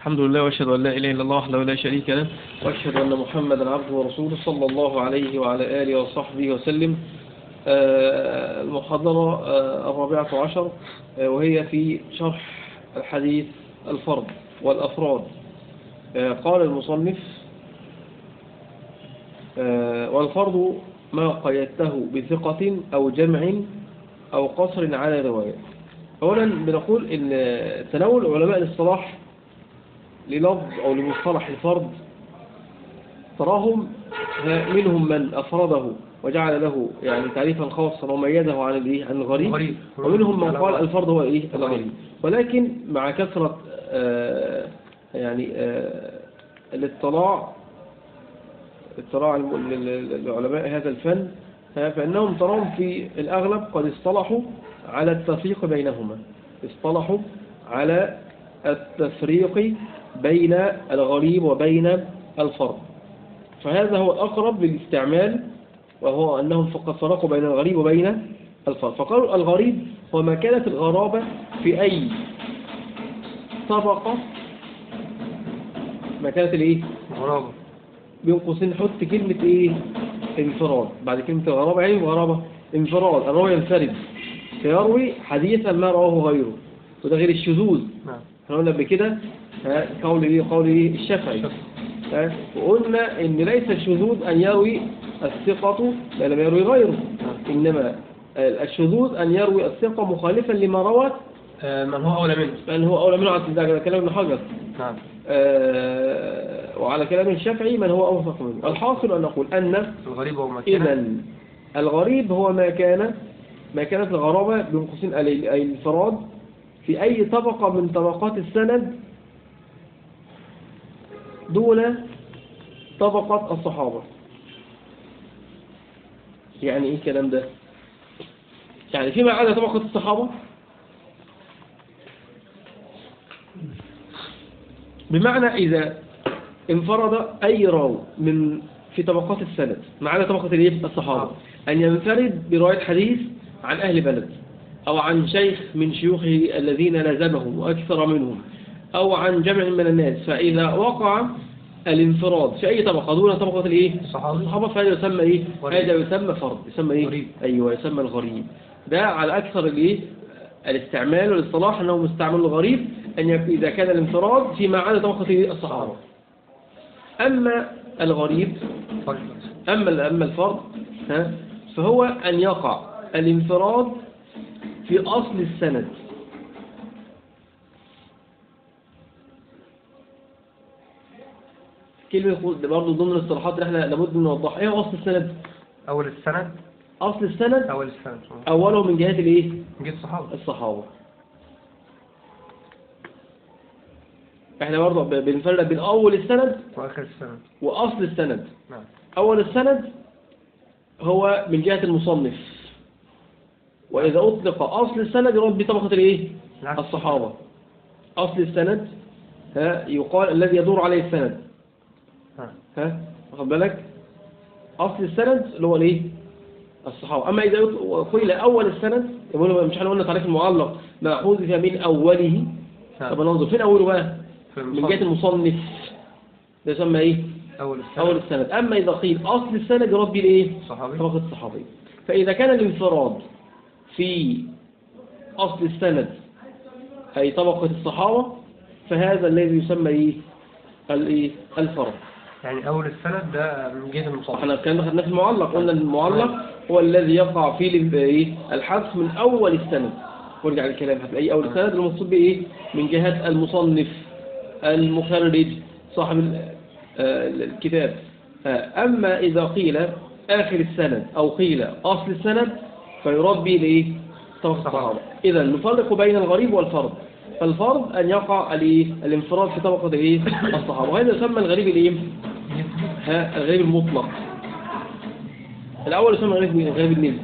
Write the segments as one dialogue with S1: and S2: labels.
S1: الحمد لله واشهد ان لا اله الا الله وحده لا شريك له واشهد ان محمدا عبده ورسوله صلى الله عليه وعلى اله وصحبه وسلم آه، المحاضرة آه، الرابعة عشر آه، وهي في شرح الحديث الفرد والأفراد آه، قال المصنف آه، والفرد ما قيدته بثقة أو جمع أو قصر على رواية أولا بنقول إن تناول علماء الاصطلاح للفظ أو لمصطلح الفرد تراهم منهم من أفرده وجعل له يعني تعريفا خاصا وميزه عن الايه عن الغريب
S2: غريب.
S1: ومنهم من قال الفرد هو ايه الغريب ولكن مع كثرة آه يعني آه الاطلاع اطلاع الم- ال- ال- العلماء هذا الفن ها، فإنهم تراهم في الأغلب قد اصطلحوا على التفريق بينهما اصطلحوا على التفريق بين الغريب وبين الفرد فهذا هو الأقرب للاستعمال وهو أنهم فقط فرقوا بين الغريب وبين الفرد فقالوا الغريب هو ما كانت الغرابة في أي طبقة ما كانت الإيه؟
S2: غرابة
S1: بين قوسين نحط كلمة إيه؟ انفراد بعد كلمة الغرابة يعني غرابة انفراد الراوي ينفرد فيروي حديثا ما رواه غيره وده غير الشذوذ
S2: نعم
S1: احنا قلنا قبل كده ها، قول ايه قول ايه الشافعي ها، وقلنا ان ليس الشذوذ ان يروي الثقة ما لم يروي غيره انما الشذوذ ان يروي الثقة مخالفا لما روى
S2: آه، من هو أولى منه
S1: من هو اولى منه على ده كلام ابن حجر
S2: نعم
S1: آه، وعلى كلام الشافعي من هو اوثق منه الحاصل ان نقول ان
S2: الغريب هو مكان
S1: اذا الغريب هو ما كان ما كانت الغرابة بين قوسين ال- أي الانفراد في أي طبقة من طبقات السند دون طبقة الصحابة يعني ايه الكلام ده يعني فيما عدا طبقة الصحابة بمعنى إذا انفرد أي راو من في طبقات السند ما عدا طبقة الايه الصحابة أن ينفرد برواية حديث عن أهل بلد أو عن شيخ من شيوخه الذين لزمهم وأكثر منهم أو عن جمع من الناس فإذا وقع الانفراد في أي طبقة دون طبقة الايه
S2: الصحابة.
S1: الصحابة فهذا يسمى ايه
S2: غريب.
S1: هذا يسمى فرد يسمى ايه
S2: غريب.
S1: أيوه يسمى الغريب ده على أكثر الايه الاستعمال والاصطلاح أنه مستعمل الغريب أن يكون إذا كان الانفراد فيما عدا طبقة إيه؟ الصحابة أما الغريب
S2: فرق.
S1: أما أما الفرد ها فهو أن يقع الانفراد في أصل السند كلمة يقول ده برضه ضمن الاصطلاحات اللي احنا لابد من نوضحها ايه هو أصل السند؟
S2: أول السند
S1: أصل السند
S2: أول السند
S1: أوله من جهة الايه؟
S2: جيت الصحابة
S1: الصحابة احنا برضه ب- بنفرق بين أول السند
S2: وآخر السند
S1: وأصل السند
S2: نعم
S1: أول السند هو من جهة المصنف وإذا أطلق أصل السند يراد بطبقة الإيه؟
S2: العكس.
S1: الصحابة أصل السند ها يقال الذي يدور عليه السند
S2: نعم
S1: ها واخد بالك أصل السند اللي هو الإيه؟ الصحابة أما إذا يط- قيل أول السند يقول مش احنا قلنا تعريف المعلق مأخوذ من أوله
S2: نعم.
S1: طب ننظر فين أوله بقى؟
S2: في
S1: من
S2: المصنف.
S1: جهة المصنف ده يسمى إيه؟
S2: أول السند
S1: أول السند أما إذا قيل أصل السند يراد به الإيه؟
S2: صحابي
S1: طبقة الصحابي فإذا كان الانفراد في أصل السند أي طبقة الصحابة فهذا الذي يسمى إيه؟ الإيه؟ الفرد
S2: يعني أول السند ده من جهة المصنف
S1: احنا الكلام ده خدناه في المعلق قلنا إن المعلق هو الذي يقع فيه ال- إيه؟ الحذف من أول السند وارجع للكلام هتلاقي أول السند المقصود بإيه؟ من جهة المصنف المخرج صاحب ال- آه، الكتاب آه، أما إذا قيل آخر السند أو قيل أصل السند فيراد به الإيه؟ طبقة الصحابة إذا نفرق بين الغريب والفرد فالفرد أن يقع الإيه؟ الانفراد في طبقة الإيه؟ الصحابة وهذا يسمى الغريب الإيه؟ ها الغريب المطلق الأول يسمى الغريب الغريب النسبي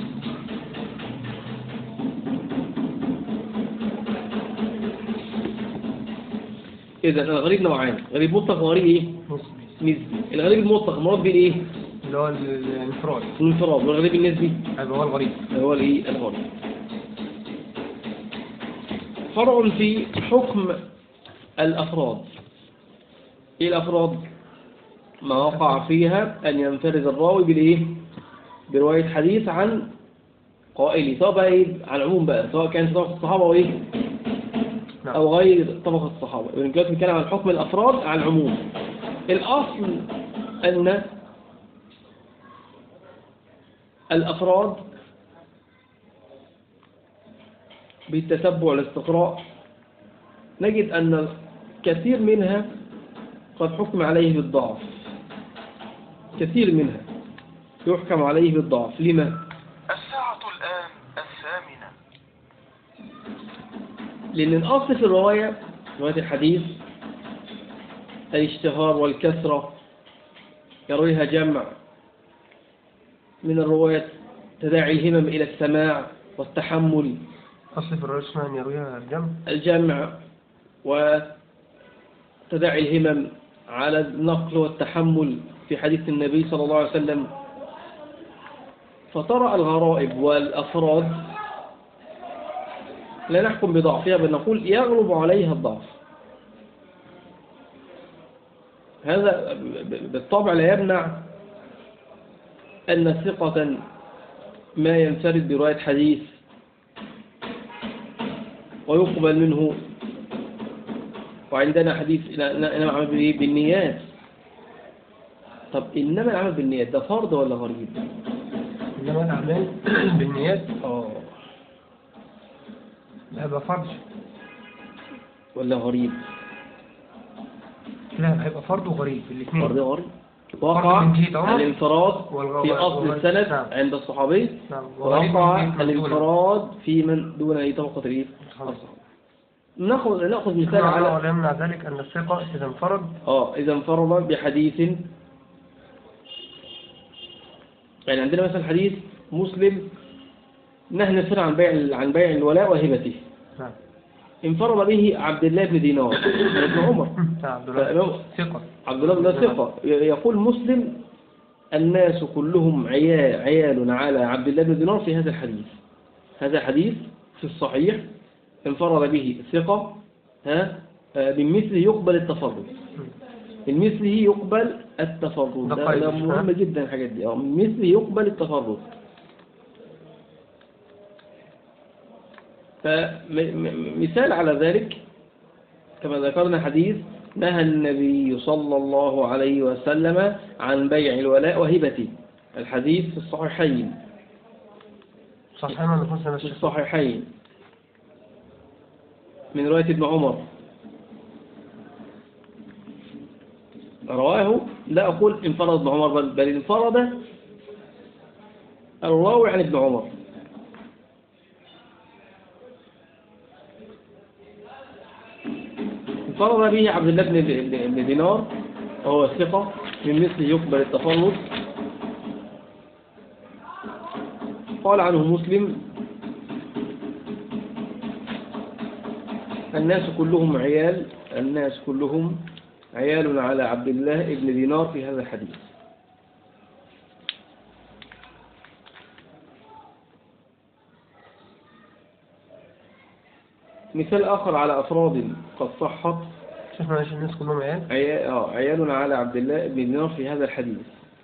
S1: إذا الغريب نوعان غريب مطلق وغريب إيه؟ نسبي الغريب المطلق مراد به إيه؟
S2: اللي هو ال- الانفراد
S1: الانفراد والغريب النسبي
S2: هذا هو الغريب
S1: هو الإيه؟ الغريب فرع في حكم الأفراد إيه الأفراد ما وقع فيها أن ينفرد الراوي بالإيه برواية حديث عن قائلي سواء بقى إيه على العموم بقى سواء كان طبقة الصحابة أو إيه
S2: نعم
S1: أو غير طبقة الصحابة يعني دلوقتي بنتكلم عن حكم الأفراد على العموم الأصل أن الأفراد بالتتبع والاستقراء نجد أن كثير منها قد حكم عليه بالضعف كثير منها يحكم عليه بالضعف لما؟
S3: الساعة الآن الثامنة
S1: لأن الأصل في الرواية رواية الحديث الاشتهار والكثرة يرويها جمع من الرواية تداعي الهمم إلى السماع والتحمل
S2: أصل في الرواية اسمها أن يرويها الجمع
S1: الجمع وتداعي الهمم على النقل والتحمل في حديث النبي صلى الله عليه وسلم فترى الغرائب والأفراد لا نحكم بضعفها بل نقول يغلب عليها الضعف هذا ب- بالطبع لا يمنع أن ثقة ما ينفرد برواية حديث ويقبل منه وعندنا حديث إن- إنما العمل بالإيه؟ بالنيات طب إنما العمل بالنيات ده فرض ولا غريب؟
S2: إنما الأعمال بالنيات
S1: آه
S2: لا يبقى فرض
S1: ولا غريب؟
S2: لا هيبقى فرض وغريب الاثنين
S1: فرض غريب وقع
S2: من جهة عمر
S1: الانفراد
S2: والغ-
S1: في أصل
S2: والغ-
S1: السند
S2: نعم.
S1: عند الصحابي
S2: نعم وغريب
S1: وقع
S2: من جهة من دونه.
S1: الانفراد في من دون أي طبقة الإيه؟
S2: الصحابي.
S1: الصحابة ناخذ ناخذ مثال
S2: معنى
S1: على
S2: ولا يمنع ذلك أن الثقة إذا انفرد
S1: اه إذا انفرد بحديث يعني عندنا مثلا حديث مسلم نهى السر عن بيع عن بيع الولاء وهبته
S2: نعم
S1: انفرد به عبد الله بن دينار عن ابن عمر
S2: نعم عبد الله
S1: فإمام-
S2: ثقة
S1: عبد الله بن ثقة يقول مسلم الناس كلهم عيال, عيال على عبد الله بن دينار في هذا الحديث هذا حديث في الصحيح انفرد به ثقة ها آه، من مثله يقبل التفرد من مثله يقبل التفرد
S2: ده
S1: ده,
S2: قيد
S1: ده
S2: مش
S1: مهم
S2: كده؟
S1: جدا الحاجات دي آه، من مثله يقبل التفرد فمثال على ذلك كما ذكرنا حديث نهى النبي صلى الله عليه وسلم عن بيع الولاء وهبته الحديث في الصحيحين
S2: صحيح ولا يكون سنة
S1: في
S2: الشيخ
S1: الصحيحين من رواية ابن عمر رواه لا أقول انفرد ابن عمر بل, بل انفرد الراوي عن ابن عمر انفرد به عبد الله بن بن- بن دينار وهو ثقة من مثله يقبل التفرد قال عنه مسلم الناس كلهم عيال الناس كلهم عيال على عبد الله بن دينار في هذا الحديث مثال آخر على أفراد قد صحت
S2: شوف معلش الناس كلهم عيال
S1: عيال, آه، عيال على عبد الله بن دينار في هذا الحديث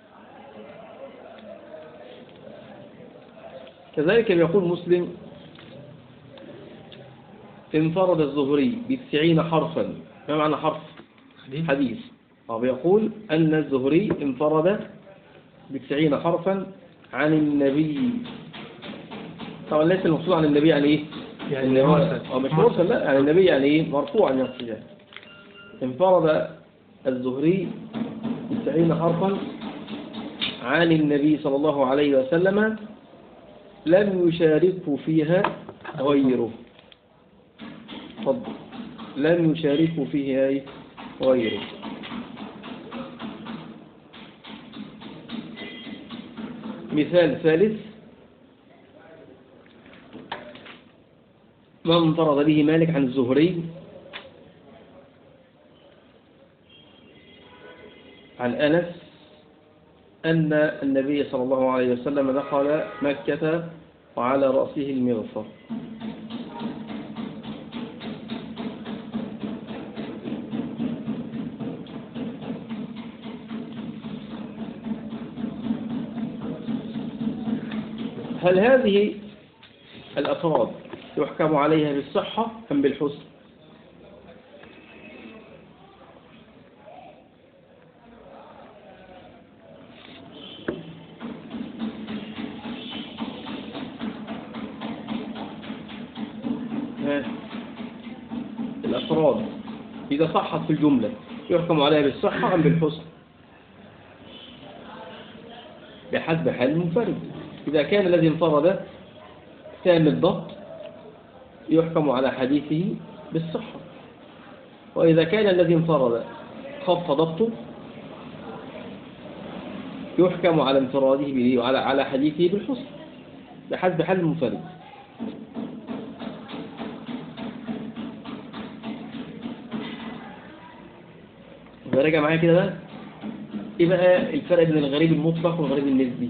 S1: كذلك يقول مسلم انفرد الزهري بتسعين حرفا ما معنى حرف
S2: حديث
S1: حديث آه، بيقول أن الزهري انفرد بتسعين حرفا عن النبي طبعا ليس المقصود عن النبي يعني ايه
S2: يعني
S1: إن هو-
S2: مرسل.
S1: اه مش مرسل لا يعني النبي يعني ايه مرفوع عن نفسه انفرد الزهري بتسعين حرفا عن النبي صلى الله عليه وسلم لم يشاركه فيها غيره تفضل لم يشاركه فيها إيه؟ غيره مثال ثالث ما انفرد به مالك عن الزهري عن أنس أن النبي صلى الله عليه وسلم دخل مكة وعلى رأسه المغفر هل هذه الأفراد يحكم عليها بالصحة أم بالحسن ها. الأفراد إذا صحت في الجملة يحكم عليها بالصحة أم بالحسن بحسب حال المنفرد إذا كان الذي انفرد تام الضبط يحكم على حديثه بالصحة وإذا كان الذي انفرد خف ضبطه يحكم على انفراده به وعلى على حديثه بالحسن بحسب حال المنفرد راجع معايا كده بقى ايه بقى الفرق بين الغريب المطلق والغريب النسبي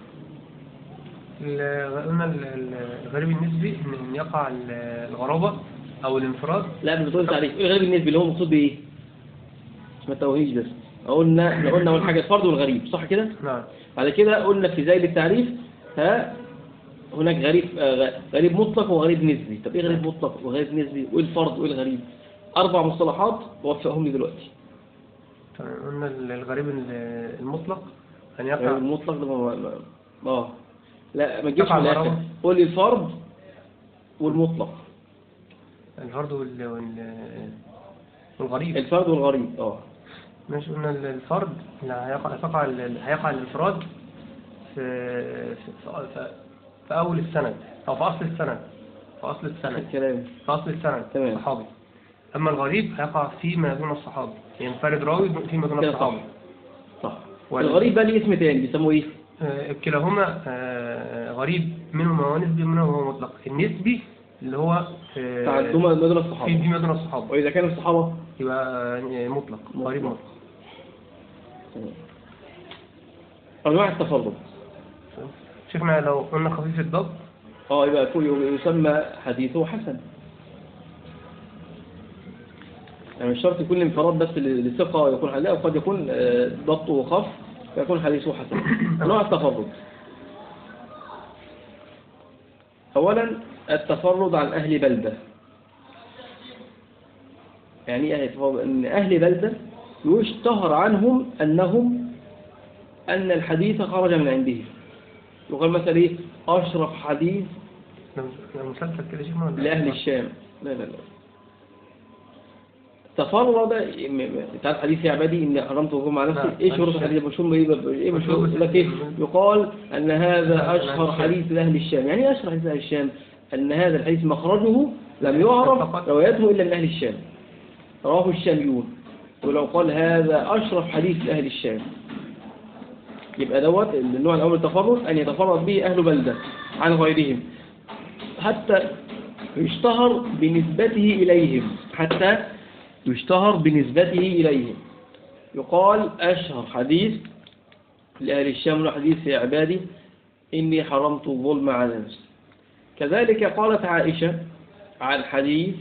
S2: ال- قلنا ال- ال- الغريب النسبي إن إن يقع ال- الغرابة أو الانفراد
S1: لا مش بتقول تعريف ايه الغريب النسبي اللي هو مقصود بايه ما تتوهيش بس قلنا احنا قلنا اول حاجه الفرد والغريب صح كده
S2: نعم
S1: بعد كده قلنا في زي التعريف ها هناك غريب آه، غ- غريب مطلق وغريب نسبي طب ايه غريب مطلق وغريب نسبي وايه الفرد وايه الغريب اربع مصطلحات وفقهم لي دلوقتي
S2: تمام. قلنا ال- الغريب ال- المطلق أن
S1: الغريب
S2: يقع
S1: المطلق ده ما- ما- اه لا ما تجيبش
S2: يقع
S1: من الاخر
S2: الغرابة.
S1: قول لي الفرد والمطلق
S2: الفرد وال- وال- والغريب
S1: الفرد والغريب اه
S2: ماشي قلنا ال- الفرد اللي هيقع هيقع ال- هيقع الانفراد في في, في, في أول السند أو في أصل السند في أصل السند
S1: الكلام
S2: في أصل السند
S1: تمام.
S2: الصحابي أما الغريب هيقع فيما دون الصحابي ينفرد راوي فيما دون
S1: كده صح
S2: الصحابي
S1: صح
S2: ولا-
S1: الغريب بقى ليه اسم تاني بيسموه ايه
S2: آه، كلاهما آه، غريب منهما هو نسبي منهما هو مطلق النسبي اللي هو آه،
S1: تعدما مدن
S2: في
S1: الصحابة
S2: فيما دون الصحابة
S1: وإذا كان الصحابة
S2: يبقى آه، مطلق غريب
S1: مطلق.
S2: مطلق
S1: أنواع التفرد
S2: شيخنا لو قلنا خفيف الضبط
S1: اه يبقى يكون- يسمى حديثه حسن يعني مش شرط يكون الانفراد بس ل- لثقة يكون لا وقد يكون آه، ضبطه خف فيكون حديثه حسن أنواع التفرد أولا التفرد عن أهل بلدة يعني إيه أهل التفرد؟ أن أهل بلدة يشتهر عنهم أنهم أن الحديث خرج من عندهم يقال مثلا إيه أشرف حديث
S2: ده ده مسلسل كده شيخنا ولا
S1: لأهل الشام لا لا لا تفرد م- م- تعرف حديث يا عبادي إني حرمت وجوه مع نفسي
S2: نعم.
S1: إيه شروط الحديث مشهور إيه ب- إيه مشهور يقول لك إيه يقال أن هذا أشهر حديث لأهل الشام يعني إيه أشهر حديث لأهل الشام أن هذا الحديث مخرجه لم يعرف روايته إلا من أهل الشام رواه الشاميون ولو قال هذا أشرف حديث لأهل الشام يبقى دوت النوع الأول التفرد أن يتفرد به أهل بلدة عن غيرهم حتى يشتهر بنسبته إليهم حتى يشتهر بنسبته إليهم يقال أشهر حديث لأهل الشام له حديث يا عبادي إني حرمت الظلم على نفسي كذلك قالت عائشة عن حديث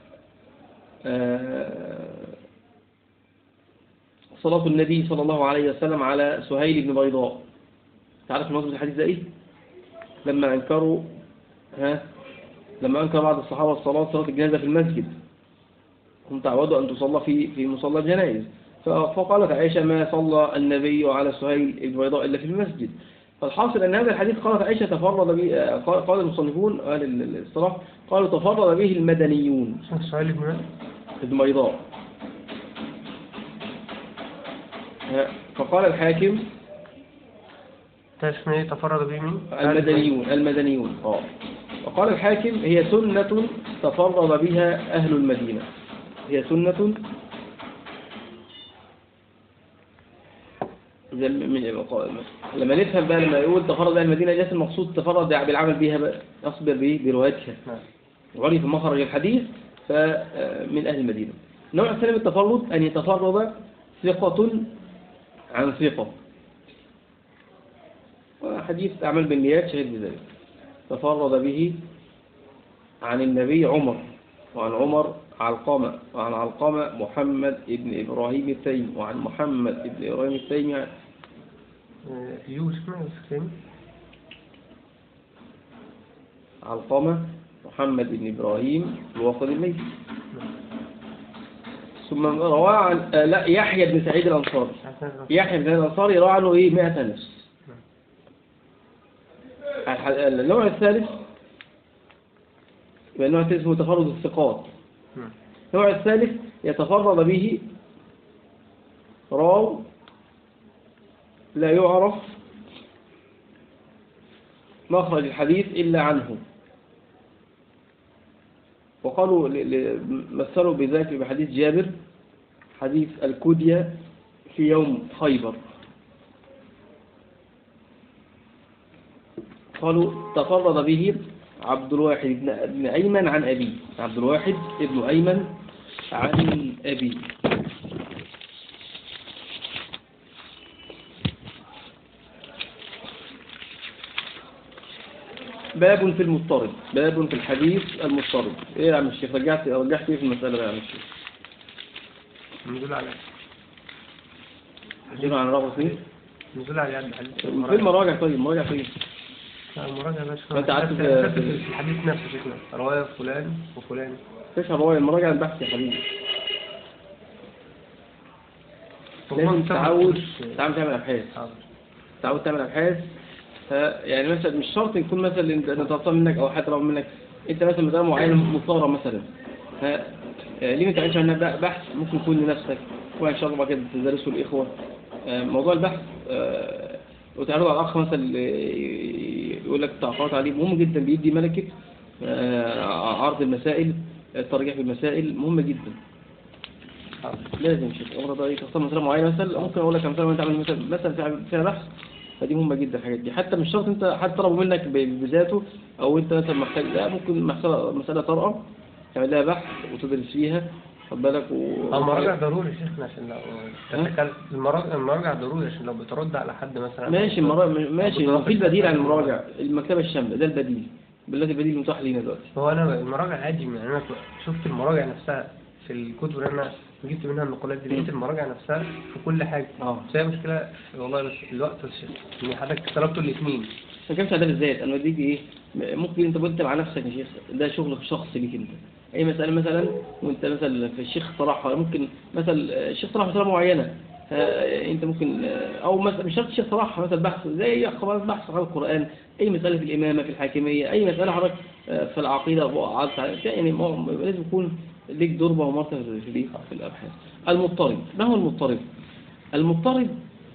S1: آه، صلاة النبي صلى الله عليه وسلم على سهيل بن بيضاء تعرف مصر الحديث ده إيه؟ لما أنكروا ها لما أنكر بعض الصحابة الصلاة صلاة الجنازة في المسجد هم تعودوا أن تصلى في في مصلى الجنائز ف- فقالت عائشة ما صلى النبي على سهيل البيضاء إلا في المسجد فالحاصل أن هذا الحديث قالت عائشة تفرد به آه، قال قال المصنفون أهل ال- الصلاح قالوا تفرد به المدنيون
S2: سؤال ابن مالك
S1: ابن بيضاء ها، فقال الحاكم
S2: تعرف ايه تفرد به مين؟
S1: المدنيون المدنيون اه وقال الحاكم هي سنة تفرد بها أهل المدينة هي سنة زي م- م- لما نفهم بقى لما يقول تفرد أهل المدينة جاءت المقصود تفرد بالعمل بها بقى يصبر به بروايتها
S2: نعم
S1: وعرف مخرج الحديث فمن أهل المدينة النوع الثاني من التفرد أن يتفرد ثقة عن ثقة وحديث أعمال بالنيات شهد بذلك تفرد به عن النبي عمر وعن عمر علقمة وعن علقمة محمد ابن إبراهيم التيمي وعن محمد ابن إبراهيم التيمي
S2: آه، يوسف ما يوسف تاني
S1: علقمة محمد بن إبراهيم الوافد الليثي ثم رواه عن آه، لا يحيى بن سعيد الأنصاري يحيى بن سعيد الأنصاري روى عنه إيه 100 نفس الح- النوع الثالث يبقى النوع الثالث هو تفرد الثقات
S2: نعم.
S1: النوع الثالث يتفرد به راو لا يعرف مخرج الحديث إلا عنه وقالوا ل- ل- مثلوا بذلك بحديث جابر حديث الكدية في يوم خيبر قالوا تفرد به عبد الواحد بن بن أيمن عن أبيه عبد الواحد ابن أيمن عن أبيه باب في المضطرب باب في الحديث المضطرب ايه يا عم الشيخ رجعت رجعت ايه في المسألة بقى يا عم الشيخ
S2: نزول على
S1: حديث عن رغم فين
S2: نزول على يد حديث
S1: فين مراجع طيب مراجع فين
S2: المراجعة يا باشا
S1: ما أنت عارف-
S2: نفس- نفس الحديث نفسه شكله رواية فلان وفلان
S1: فيش رواية المراجع البحث يا حبيبي لازم تعود تعود تعمل ابحاث
S2: حاضر.
S1: تعود تعمل ابحاث ف- يعني مثلا مش شرط يكون مثلا انت انت طلبتها منك او حد طلب منك انت مثلا مسألة معينة مصارة مثلا ف آه، ليه ما تعملش عنها بقى بحث ممكن يكون لنفسك وان شاء الله بعد كده تدرسه الاخوة آه، موضوع البحث آه، وتعرضه على الاخ مثلا اللي يقول لك تعقيبات عليه مهم جدا بيدي ملكة آه، عرض المسائل الترجيح في المسائل مهم جدا
S2: حاضر.
S1: لازم شيء الامر ده إيه، تختار مسألة معينة مثلا ممكن اقول لك مثلا وانت عامل مثلا مثلا فيها- فيها بحث فدي مهمة جدا الحاجات دي حتى مش شرط انت حد طلبوا منك ب- بذاته او انت مثلا محتاج لا ممكن مسألة مسألة طارئة تعمل لها بحث وتدرس فيها خد بالك و
S2: المراجع ضروري يا شيخنا عشان لو تتكلم المراجع المراجع ضروري عشان لو بترد على حد مثلا
S1: ماشي المرا... ماشي هو في البديل عن المراجع المكتبة الشاملة ده البديل بالذي البديل المتاح لينا دلوقتي
S2: هو انا المراجع عادي يعني انا شفت المراجع نفسها في الكتب اللي انا جبت منها النقولات دي لقيت المراجع نفسها في كل حاجه
S1: اه
S2: بس هي مشكله والله بس الوقت بس ان حضرتك طلبتوا الاثنين
S1: ما كانش عدد الذات انا بديك ايه ممكن انت قلت مع نفسك يا شيخ ده شغل شخصي ليك انت اي مسألة مثلا وانت مثلا في الشيخ طرحها ممكن مثلا الشيخ طرح مسألة معينة آه، انت ممكن آه، او مثلا مش شرط الشيخ طرحها مثلا بحث زي خلاص بحث عن القرآن اي مسألة في الامامة في الحاكمية اي مسألة حضرتك آه، في العقيدة وقعدت على- يعني ما- لازم يكون ليك دربة ومرتبة في دي في الابحاث المضطرب ما هو المضطرب المضطرب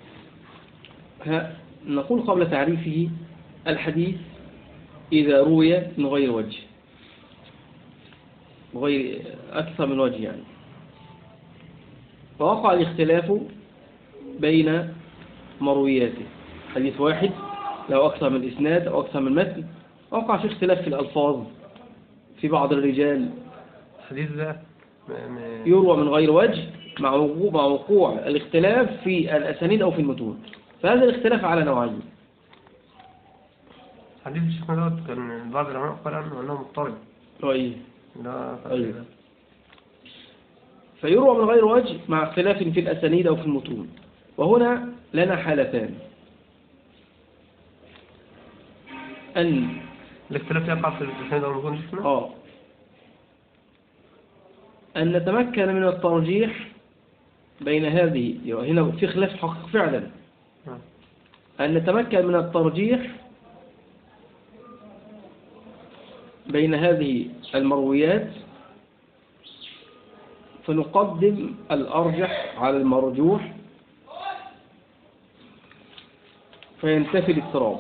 S1: ها نقول قبل تعريفه الحديث إذا روي من غير وجه غير أكثر من وجه يعني فوقع الاختلاف بين مروياته حديث واحد له أكثر من إسناد أو أكثر من متن وقع في اختلاف في الألفاظ في بعض الرجال
S2: الحديث ده م- م-
S1: يروى من غير وجه مع وقوع, مع وقوع الاختلاف في الأسانيد أو في المتون فهذا الاختلاف على نوعين
S2: حديث الشيخ دوت كان بعض العلماء قال عنه انه مضطرب
S1: رأيه
S2: ده
S1: أيوه. فيروى من غير وجه مع اختلاف في الأسانيد أو في المتون وهنا لنا حالتان أن
S2: الاختلاف يقع في الاسناد او المتون شفنا
S1: آه أن نتمكن من الترجيح بين هذه يعني هنا في خلاف حقيقي فعلا
S2: نعم.
S1: أن نتمكن من الترجيح بين هذه المرويات فنقدم الأرجح على المرجوح فينتفي الاضطراب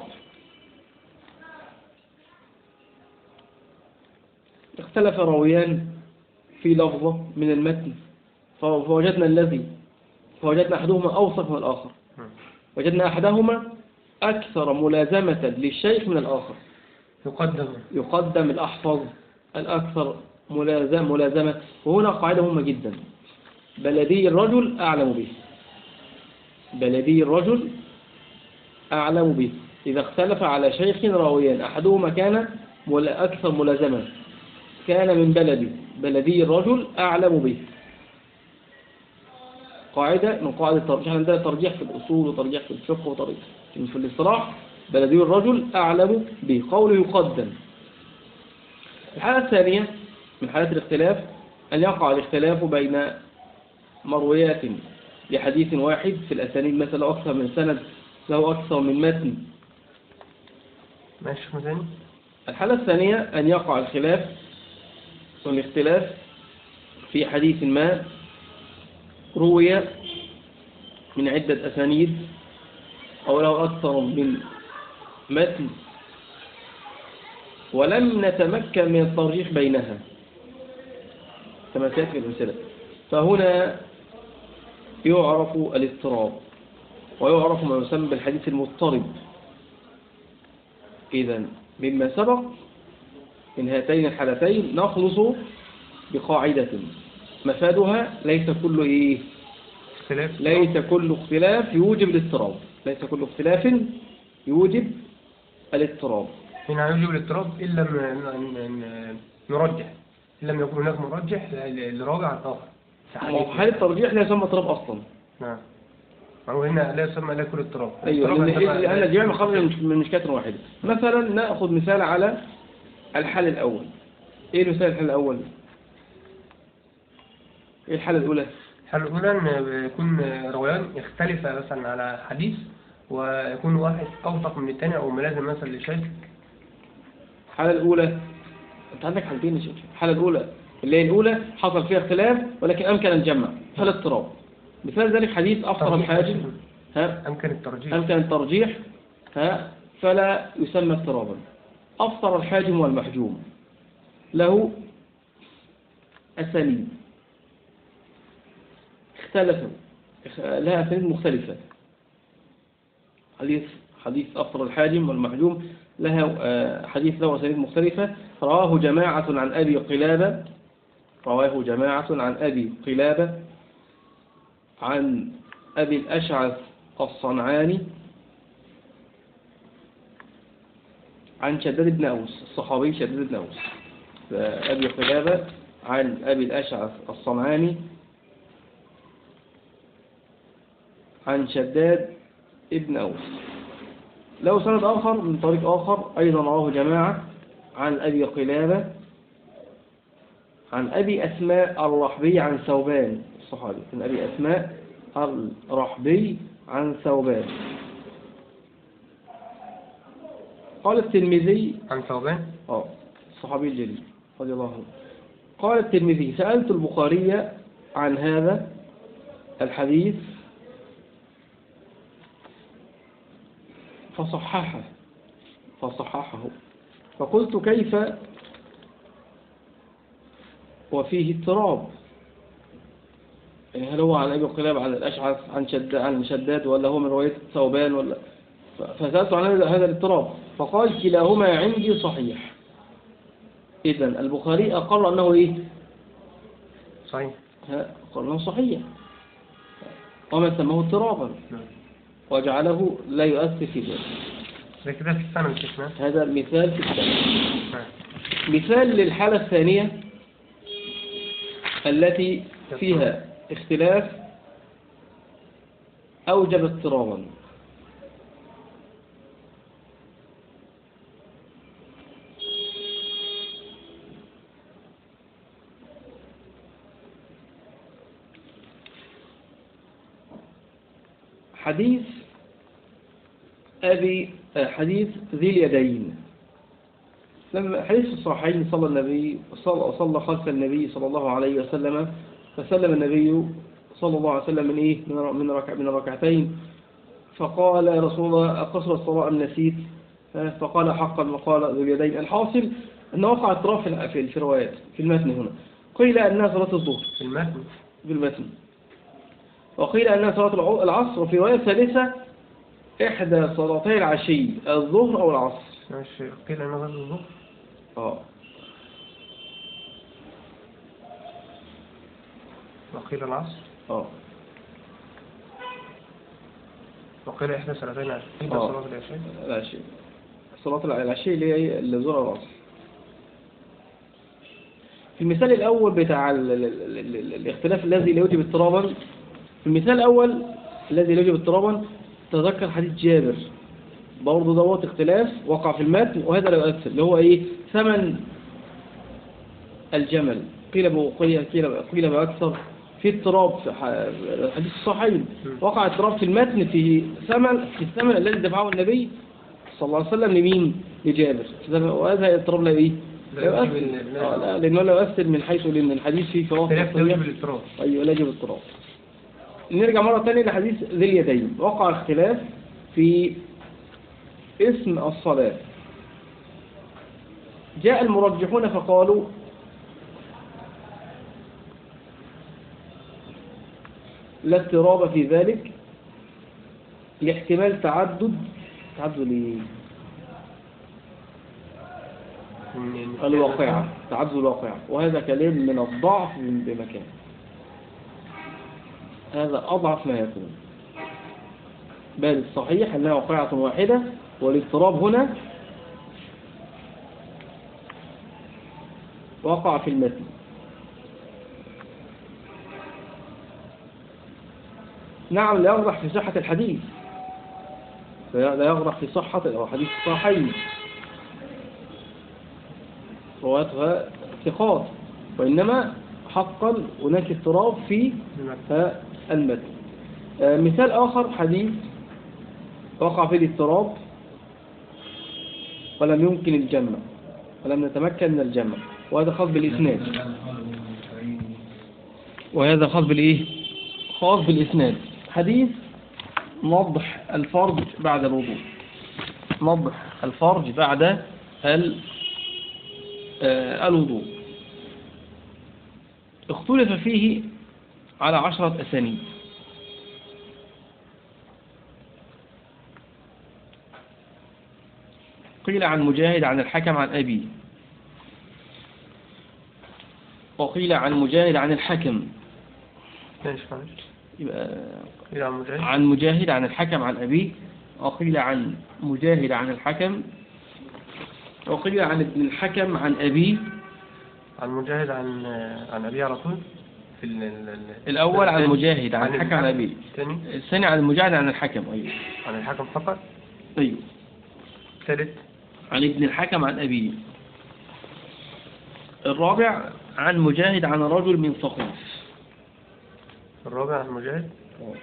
S1: اختلف راويان في لفظة من المتن فوجدنا الذي فوجدنا أحدهما أوصف من الآخر
S2: نعم.
S1: وجدنا أحدهما أكثر ملازمة للشيخ من الآخر
S2: يقدم
S1: يقدم الأحفظ الأكثر ملازم ملازمة وهنا قاعدة مهمة جدا بلدي الرجل أعلم به بلدي الرجل أعلم به إذا اختلف على شيخ راويان أحدهما كان مل- أكثر ملازمة كان من بلدي بلدي الرجل أعلم به قاعدة من قواعد الترجيح عندنا ترجيح في الأصول وترجيح في الفقه وترجيح في الاصطلاح بلدي الرجل أعلم به قوله يقدم الحالة الثانية من حالات الاختلاف أن يقع الاختلاف بين مرويات لحديث واحد في الأسانيد مثلا أكثر من سند له أكثر من متن
S2: ماشي مثلا
S1: الحالة الثانية أن يقع الخلاف والاختلاف في حديث ما روي من عدة أسانيد أو له أكثر من متن ولم نتمكن من الترجيح بينها كما سيأتي في الأمثلة فهنا يعرف الاضطراب ويعرف ما يسمى بالحديث المضطرب إذا مما سبق من هاتين الحالتين نخلص بقاعدة مفادها ليس كل إيه
S2: اختلاف
S1: ليس كل اختلاف يوجب الاضطراب ليس كل اختلاف يوجب الاضطراب
S2: هنا يوجب الاضطراب إن لم ن- ن- نرجح إن لم يكن هناك مرجح ل- لراجع الآخر في
S1: ما هو
S2: حديث.
S1: حالة الترجيح لا يسمى اضطراب أصلا
S2: نعم هو هنا لا يسمى لا كل اضطراب
S1: أيوة
S2: الاضطراب
S1: لأن
S2: عندما-
S1: لأن الجميع مخرج من من مشكاة واحدة مثلا نأخذ مثال على الحال الأول إيه المثال الحال الأول؟ إيه الحالة الأولى؟
S2: الحالة الأولى إن يكون رويان يختلف مثلا على حديث ويكون واحد أوثق من الثاني أو ملازم مثلا لشيء
S1: الحالة الأولى أنت عندك حالتين يا شيخ الحالة الأولى اللي هي الأولى حصل فيها اختلاف ولكن أمكن أن نجمع حالة اضطراب مثال ذلك حديث أفطر
S2: ترجيح
S1: الحاجب ها
S2: أمكن الترجيح
S1: أمكن الترجيح ها فلا يسمى اضطرابا أفطر الحاجم والمحجوم له أسانيد اختلفوا اخ- لها أسانيد مختلفة حديث حديث أفطر الحاجم والمحجوم لها آه، حديث له أسانيد مختلفة رواه جماعة عن أبي قلابة رواه جماعة عن أبي قلابة عن أبي الأشعث الصنعاني عن شداد بن أوس الصحابي شداد بن أوس أبي قلابة عن أبي الأشعث الصنعاني عن شداد ابن أوس له سند آخر من طريق آخر أيضا رواه جماعة عن أبي قلابة عن أبي أسماء الرحبي عن ثوبان الصحابي عن أبي أسماء الرحبي عن ثوبان قال الترمذي
S2: عن ثوبان
S1: اه الصحابي الجليل رضي الله عنه قال الترمذي سألت البخاري عن هذا الحديث فصححه فصححه فقلت كيف وفيه اضطراب يعني هل هو عن أبي قلاب عن الأشعث عن شداد عن شداد ولا هو من رواية ثوبان ولا ف- فسألت عن هذا هذا الاضطراب فقال كلاهما عندي صحيح إذا البخاري أقر أنه إيه
S2: صحيح
S1: ها، أقر أنه صحيح وما سماه اضطرابا
S2: نعم.
S1: وجعله لا يؤثر في ذلك
S2: ده كده في السنة مش اسمها
S1: هذا مثال في السنة
S2: نعم.
S1: مثال للحالة الثانية التي فيها اختلاف أوجب اضطرابا حديث أبي آه، حديث ذي اليدين لما حديث في الصحيحين صلى النبي صلى, صلى خلف النبي صلى الله عليه وسلم فسلم النبي صلى الله عليه وسلم من ايه من ر- من ركع من الركعتين فقال يا رسول الله أقصر الصلاة أم نسيت ها، فقال حقا وقال ذو اليدين الحاصل أن وقع اضطراب في ال- في في الروايات في المتن هنا قيل أنها صلاة الظهر
S2: في المتن
S1: في المتن وقيل أنها صلاة الع- العصر وفي رواية ثالثة إحدى صلاتي العشي الظهر أو العصر
S2: ماشي قيل أنه غير الظهر
S1: اه
S2: وقيل العصر
S1: اه
S2: وقيل إحدى سنتين عشر قيل
S1: آه.
S2: صلاة العشاء
S1: العشي صلاة الع- العشي اللي هي الظهر والعصر في المثال الأول بتاع ال- ال- ال- ال- ال- الاختلاف الذي لا يوجب اضطرابا في المثال الأول الذي لا يوجب اضطرابا تذكر حديث جابر برضه دوت اختلاف وقع في المتن وهذا لا يؤثر اللي هو ايه ثمن الجمل قيل بقيل قيل قيل بأكثر في اضطراب في ح- حديث الصحيحين وقع اضطراب في المتن في ثمن في الثمن الذي دفعه النبي صلى الله عليه وسلم لمين؟ لجابر وهذا الاضطراب لا ايه؟
S2: لا
S1: لا
S2: يوجب
S1: يؤثر
S2: ال-
S1: آه، لا لأنه لا يؤثر من حيث لأن الحديث فيه فواصل
S2: خلاف لا يوجب الاضطراب
S1: أيوة لا يجب اضطراب نرجع مرة ثانية لحديث ذي اليدين وقع اختلاف في اسم الصلاة جاء المرجحون فقالوا لا اضطراب في ذلك لاحتمال تعدد تعدد ايه؟
S2: إن-
S1: الواقعة تعدد الواقعة وهذا كلام من الضعف من بمكان هذا أضعف ما يكون بل الصحيح أنها واقعة واحدة والاضطراب هنا وقع في المتن نعم لا يغرح في صحة الحديث لا لا يغرح في صحة أو حديث الصحيحين رواتها ثقات وإنما حقا هناك اضطراب في المتن آه، مثال آخر حديث وقع فيه الاضطراب ولم يمكن الجمع ولم نتمكن من الجمع وهذا خاص بالإسناد وهذا خاص بالإيه؟ خاص بالإسناد حديث نضح الفرج بعد الوضوء نضح الفرج بعد ال آه، الوضوء اختلف فيه على عشرة أسانيد قيل عن مجاهد عن الحكم عن أبي وقيل عن مجاهد عن الحكم
S2: ماشي معلش
S1: يبقى
S2: إلى عم مجاهد
S1: عن مجاهد عن الحكم عن أبيه وقيل عن مجاهد عن الحكم وقيل عن ابن الحكم عن أبيه
S2: عن مجاهد عن عن أبي على طول في ال- ال- ال-
S1: الأول عن
S2: الثاني-
S1: مجاهد عن الحكم عن أبيه
S2: الثاني
S1: الثاني عن المجاهد عن الحكم أيوه
S2: عن الحكم فقط
S1: أيوه
S2: الثالث
S1: عن ابن الحكم عن أبيه الرابع عن مجاهد عن رجل من ثقيف
S2: الرابع عن مجاهد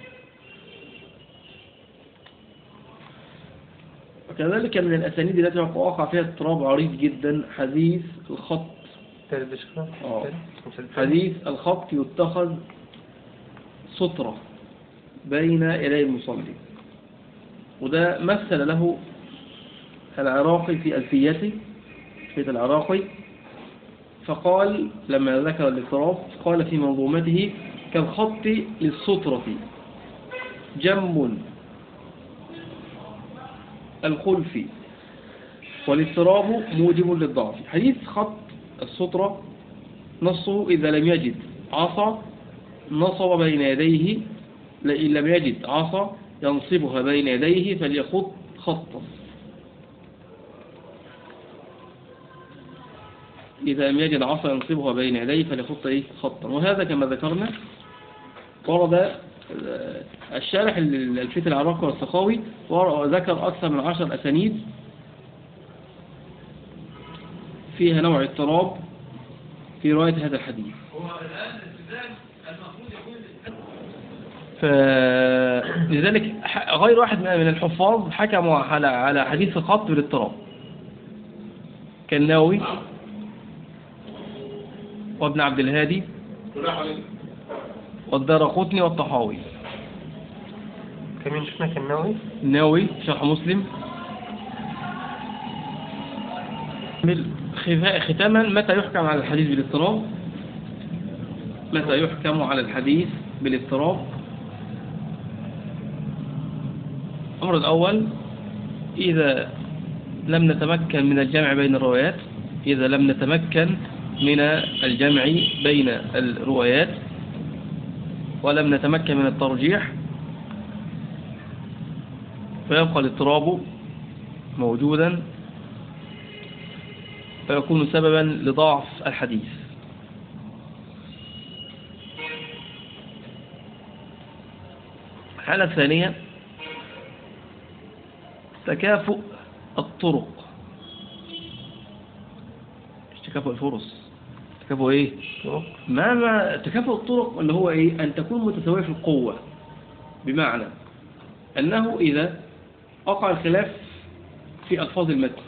S1: وكذلك من الأسانيد التي وقع فيها اضطراب عريض جدا حديث الخط
S2: الثالث يا شيخنا
S1: آه.
S2: الثالث. المثال الثالث.
S1: حديث الخط يتخذ سترة بين يدي المصلي وده مثل له العراقي في ألفيته في العراقي فقال لما ذكر الاضطراب قال في منظومته كالخط للسترة جم الخلف والاضطراب موجب للضعف حديث خط السترة نصه إذا لم يجد عصا نصب بين يديه لئن لم يجد عصا ينصبها بين يديه فليخط خطا إذا لم يجد عصا ينصبها بين يديه فليخط إيه خطا وهذا كما ذكرنا ورد آه، الشارح للفيت العراقي والسخاوي وذكر أكثر من عشر أسانيد فيها نوع اضطراب في رواية هذا الحديث فلذلك ح- غير واحد من من الحفاظ حكموا على على حديث الخط بالاضطراب كالنووي وابن عبد الهادي والدار قطني والطحاوي
S2: كمين شفنا كالنووي
S1: النووي شرح مسلم خفا- ختاما متى يحكم على الحديث بالاضطراب متى يحكم على الحديث بالاضطراب الأمر الأول إذا لم نتمكن من الجمع بين الروايات إذا لم نتمكن من الجمع بين الروايات ولم نتمكن من الترجيح فيبقى الاضطراب موجودا فيكون سببا لضعف الحديث الحالة الثانية تكافؤ الطرق مش تكافؤ الفرص تكافؤ ايه
S2: طرق
S1: ما ما تكافؤ الطرق اللي هو ايه ان تكون متساويه في القوه بمعنى انه اذا وقع الخلاف في الفاظ المتن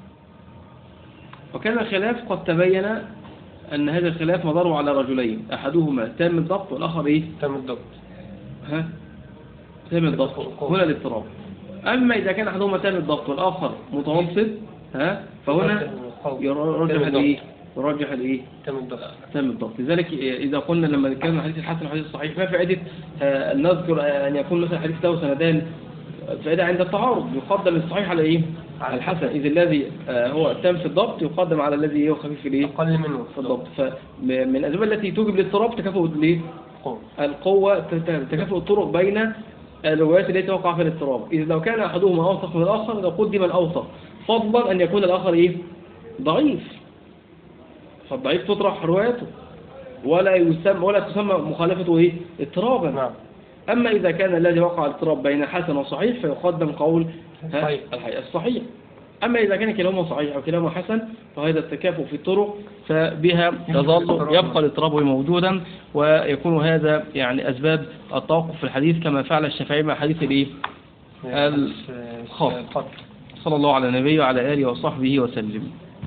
S1: وكان الخلاف قد تبين ان هذا الخلاف مداره على رجلين احدهما تام الضبط والاخر ايه
S2: تم الضبط
S1: ها تام الضبط هنا الاضطراب اما اذا كان احدهما تام الضبط والاخر متوسط ها فهنا يرجح الايه يرجح الايه
S2: تم الضبط
S1: تم الضبط لذلك إذا قلنا لما نتكلم عن الحديث الحسن والحديث الصحيح ما فائدة آه، أن نذكر آه، أن يكون مثلا حديث له سندان فائدة عند التعارض يقدم الصحيح على إيه؟ على الحسن إذ الذي آه، هو تام في الضبط يقدم على الذي هو خفيف في الإيه؟
S2: أقل منه
S1: في الضبط فمن الأسباب التي توجب الاضطراب تكافؤ الإيه؟
S2: قوة
S1: القوة ت- ت- تكافؤ الطرق بين الروايات التي توقع في الاضطراب إذا لو كان أحدهما أوثق من الآخر لقدم الأوثق فضلا أن يكون الآخر إيه؟ ضعيف فالضعيف تطرح روايته ولا يسمى ولا تسمى مخالفته إيه؟ اضطرابا
S2: نعم
S1: أما إذا كان الذي وقع الاضطراب بين حسن وصحيح فيقدم قول ها،
S2: صحيح.
S1: الحقيقة الصحيح أما إذا كان كلاهما صحيح أو كلاهما حسن فهذا التكافؤ في الطرق فبها يظل يبقى الاضطراب موجودا ويكون هذا يعني أسباب التوقف في الحديث كما فعل الشافعي مع حديث الإيه؟ الخط.
S2: الخط
S1: صلى الله على النبي وعلى آله وصحبه وسلم